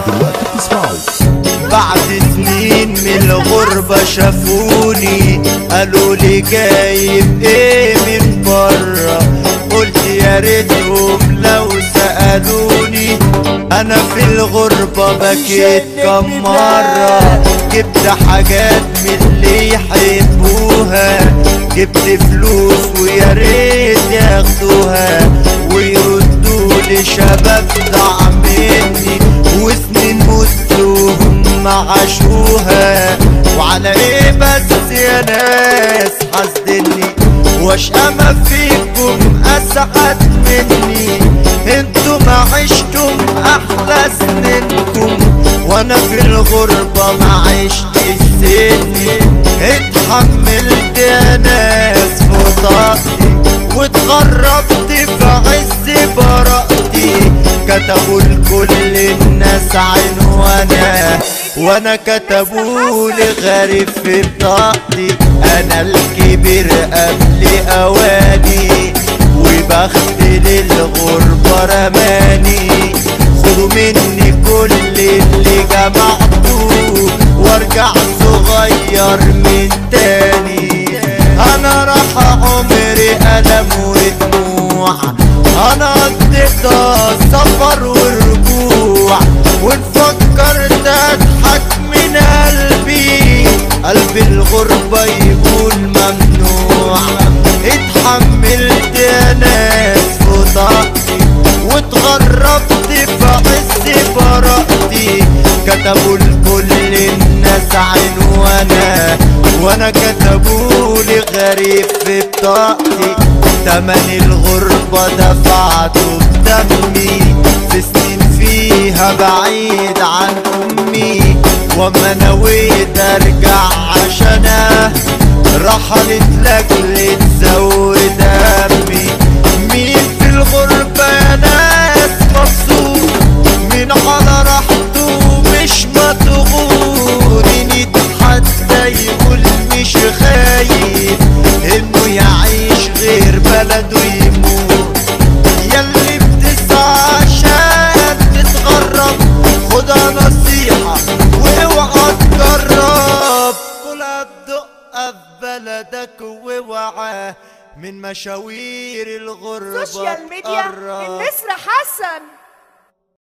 دلوقتي بتسمعوا بعد سنين من الغربة شافوني قالوا لي جايب ايه من بره قلت يا ريتهم لو سألوني انا في الغربة بكيت كم مرة جبت حاجات من اللي يحبوها جبت فلوس ويا ريت ياخدوها ويردوا لي شباب ضاع مني وسنين مسلوهم عاشوها وعلى ايه بس يا ناس حاسدني واشقى ما فيكم اسعد مني انتوا ما عشتم احلى سنينكم وانا في الغربة ما عشت سني اتحملت يا ناس فضائي واتغربت في عز براءتي كتبوا لكل الناس عنوانا وانا كتبوا لي غريب في بطاقتي انا الكبير قبل اواني وبخت للغربة رماني خدوا مني كل اللي جمعته وارجع صغير من تاني انا راح عمري ألم ودموع انا قضيتها سفر ورجوع وان فكرت اضحك من قلبي قلبي الغربة يقول ممنوع اتحملت يا ناس فضائي واتغربت في عز براءتي كتبوا لكل الناس عنوانا وانا كتبوا لي غريب في بطاقتي تمن الغربة دفعته بدمي في سنين فيها بعيد عن امي وما نويت ارجع عشانها رحلت لاجل تزود همي مين في الغربة يا ناس مبسوط مين على راحته مش مضغوط مين يتحدى يقول مش خايف انه يعيش غير بلده يموت ياللي بتسعى عشان تتغرب خدها نصيحة واوعى تجرب كلها بدقة في بلدك واوعى من مشاوير الغربة سوشيال ميديا تقرب. من نسر حسن